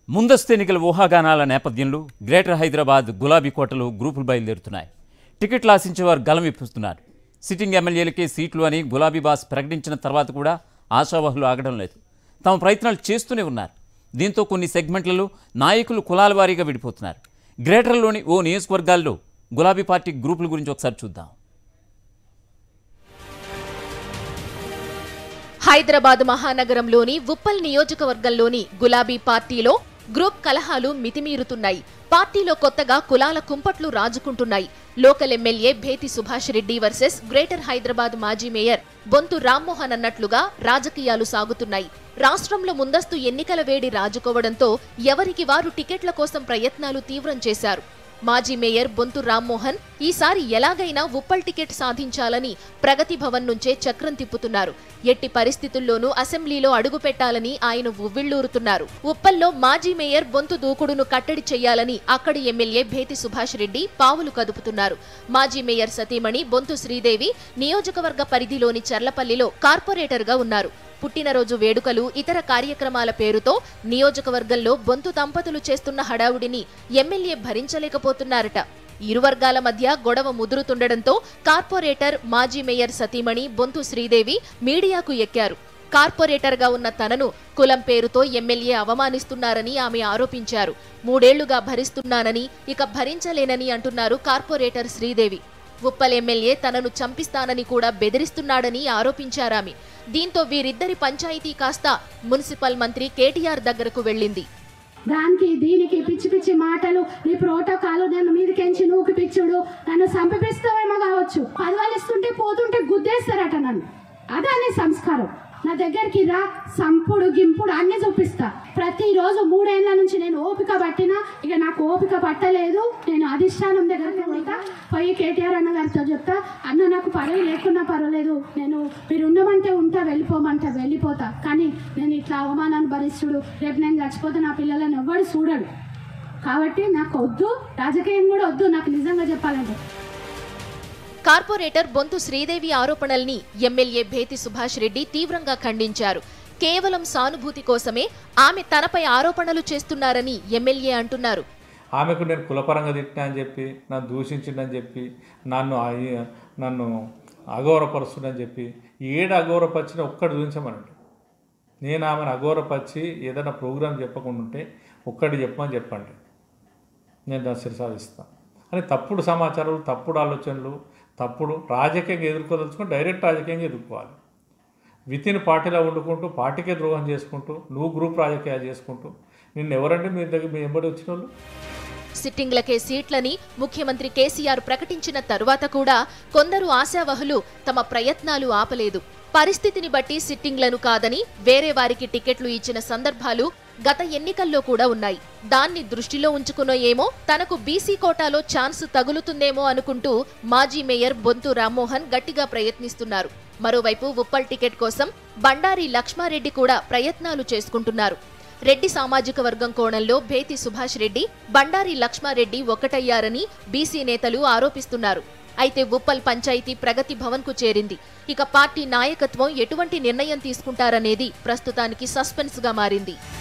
ముందస్తు ఎన్నికల ఊహాగానాల నేపథ్యంలో గ్రేటర్ హైదరాబాద్ గులాబీ కోటలు గ్రూపులు బయలుదేరుతున్నాయి టికెట్లు ఆశించే వారు గలం విప్పుస్తున్నారు సిట్టింగ్ ఎమ్మెల్యేలకే సీట్లు అని గులాబీ బాస్ ప్రకటించిన తర్వాత కూడా ఆశావాహులు ఆగడం లేదు తమ ప్రయత్నాలు చేస్తూనే ఉన్నారు దీంతో కొన్ని సెగ్మెంట్లలో నాయకులు కులాల వారీగా విడిపోతున్నారు గ్రేటర్లోని ఓ నియోజకవర్గాల్లో గులాబీ పార్టీ గ్రూపుల గురించి ఒకసారి చూద్దాం హైదరాబాద్ మహానగరంలోని ఉప్పల్ నియోజకవర్గంలోని గులాబీ పార్టీలో గ్రూప్ కలహాలు మితిమీరుతున్నాయి పార్టీలో కొత్తగా కులాల కుంపట్లు రాజుకుంటున్నాయి local MLA Bethi Subhash Reddy versus Greater Hyderabad మాజీ మేయర్ బొంతు రామ్మోహన్ అన్నట్లుగా రాజకీయాలు సాగుతున్నాయి రాష్ట్రంలో ముందస్తు ఎన్నికల వేడి రాజుకోవడంతో ఎవరికి వారు టికెట్ల కోసం ప్రయత్నాలు తీవ్రం చేశారు మాజీ మేయర్ బొంతు రామ్మోహన్ ఈసారి ఎలాగైనా ఉప్పల్ టికెట్ సాధించాలని ప్రగతి భవన్ నుంచే చక్రం తిప్పుతున్నారు ఎట్టి పరిస్థితుల్లోనూ అసెంబ్లీలో అడుగు పెట్టాలని ఆయన ఉవ్విళ్లూరుతున్నారు ఉప్పల్లో మాజీ మేయర్ బొంతు దూకుడును కట్టడి చేయాలని అక్కడి ఎమ్మెల్యే భేతి సుభాష్ రెడ్డి పావులు కదుపుతున్నారు మాజీ మేయర్ సతీమణి బొంతు శ్రీదేవి నియోజకవర్గ పరిధిలోని చర్లపల్లిలో కార్పొరేటర్గా ఉన్నారు పుట్టినరోజు వేడుకలు ఇతర కార్యక్రమాల పేరుతో నియోజకవర్గంలో బొంతు దంపతులు చేస్తున్న హడావుడిని ఎమ్మెల్యే భరించలేకపోతున్నారట ఇరు వర్గాల మధ్య గొడవ ముదురుతుండడంతో కార్పొరేటర్ మాజీ మేయర్ సతీమణి బొంతు శ్రీదేవి మీడియాకు ఎక్కారు కార్పొరేటర్గా ఉన్న తనను కులం పేరుతో ఎమ్మెల్యే అవమానిస్తున్నారని ఆమె ఆరోపించారు మూడేళ్లుగా భరిస్తున్నానని ఇక భరించలేనని అంటున్నారు కార్పొరేటర్ శ్రీదేవి ఉప్పల్ ఎమ్మెల్యే తనను చంపిస్తానని కూడా బెదిరిస్తున్నాడని ఆరోపించారామె దీంతో వీరిద్దరి పంచాయతీ కాస్త మున్సిపల్ మంత్రి కేటీఆర్ దగ్గరకు వెళ్ళింది దానికి దీనికి పిచ్చి పిచ్చి మాటలు నీ ప్రోటోకాల్ నన్ను మీదకెంచి నూకి పిచ్చుడు నన్ను సంపిస్తావేమో కావచ్చు పదవాళ్ళు ఇస్తుంటే పోతుంటే గుద్దేస్తారట నన్ను అదే నీ సంస్కారం నా దగ్గరికి రా సంపుడు గింపుడు అన్ని చూపిస్తా ప్రతిరోజు మూడేళ్ల నుంచి నేను ఓపిక పట్టినా ఇక నాకు ఓపిక పట్టలేదు నేను అధిష్టానం దగ్గరికి పోతా పోయి కేటీఆర్ అన్న గారితో చెప్తా అన్న నాకు పదవి లేకున్నా పర్వాలేదు నేను మీరు ఉండమంటే ఉంటా వెళ్ళిపోమంటే వెళ్ళిపోతా కానీ నేను ఇట్లా అవమానాన్ని భరిస్తుడు రేపు నేను చచ్చిపోతే నా పిల్లలను ఎవ్వడు చూడడు కాబట్టి నాకు వద్దు రాజకీయం కూడా వద్దు నాకు నిజంగా చెప్పాలంటే కార్పొరేటర్ బొంతు శ్రీదేవి ఆరోపణల్ని ఎమ్మెల్యే భేతి సుభాష్ రెడ్డి తీవ్రంగా ఖండించారు కేవలం సానుభూతి కోసమే ఆమె తనపై ఆరోపణలు చేస్తున్నారని ఎమ్మెల్యే అంటున్నారు ఆమెకు నేను కులపరంగా తిట్టినా అని చెప్పి నన్ను దూషించిండని చెప్పి నన్ను అయి- నన్ను అగౌరవపరుస్తుందని చెప్పి ఏడు అగౌరవపరిచిన ఒక్కటి చూపించమనండి నేను ఆమెను అగౌరవపరిచి ఏదైనా ప్రోగ్రాం చెప్పకుండా ఉంటే ఒక్కటి చెప్పమని చెప్పండి నేను దాన్ని శిరసాదిస్తాను అని తప్పుడు సమాచారాలు తప్పుడు ఆలోచనలు తప్పుడు రాజకీయంగా ఎదుర్కోదలుచుకొని డైరెక్ట్ రాజకీయంగా ఎదుర్కోవాలి విత్ ఇన్ పార్టీలో వండుకుంటూ పార్టీకే ద్రోహం చేసుకుంటూ నువ్వు గ్రూప్ రాజకీయాలు చేసుకుంటూ నిన్ను ఎవరండి మీ దగ్గర మీ ఎంబడి వచ్చిన వాళ్ళు సిట్టింగ్లకే సీట్లని ముఖ్యమంత్రి కేసీఆర్ ప్రకటించిన తరువాత కూడా కొందరు ఆశావహులు తమ ప్రయత్నాలు ఆపలేదు పరిస్థితిని బట్టి సిట్టింగ్లను కాదని వేరే వారికి టికెట్లు ఇచ్చిన సందర్భాలు గత ఎన్నికల్లో కూడా ఉన్నాయి దాన్ని దృష్టిలో ఉంచుకునో ఏమో తనకు బీసీ కోటాలో ఛాన్స్ తగులుతుందేమో అనుకుంటూ మాజీ మేయర్ బొంతు రామ్మోహన్ గట్టిగా ప్రయత్నిస్తున్నారు మరోవైపు ఉప్పల్ టికెట్ కోసం బండారి లక్ష్మారెడ్డి కూడా ప్రయత్నాలు చేసుకుంటున్నారు రెడ్డి సామాజిక వర్గం కోణంలో భేతి సుభాష్ రెడ్డి బండారి లక్ష్మారెడ్డి ఒకటయ్యారని బీసీ నేతలు ఆరోపిస్తున్నారు అయితే ఉప్పల్ పంచాయతీ ప్రగతి భవన్ కు చేరింది ఇక పార్టీ నాయకత్వం ఎటువంటి నిర్ణయం తీసుకుంటారనేది ప్రస్తుతానికి సస్పెన్స్ గా మారింది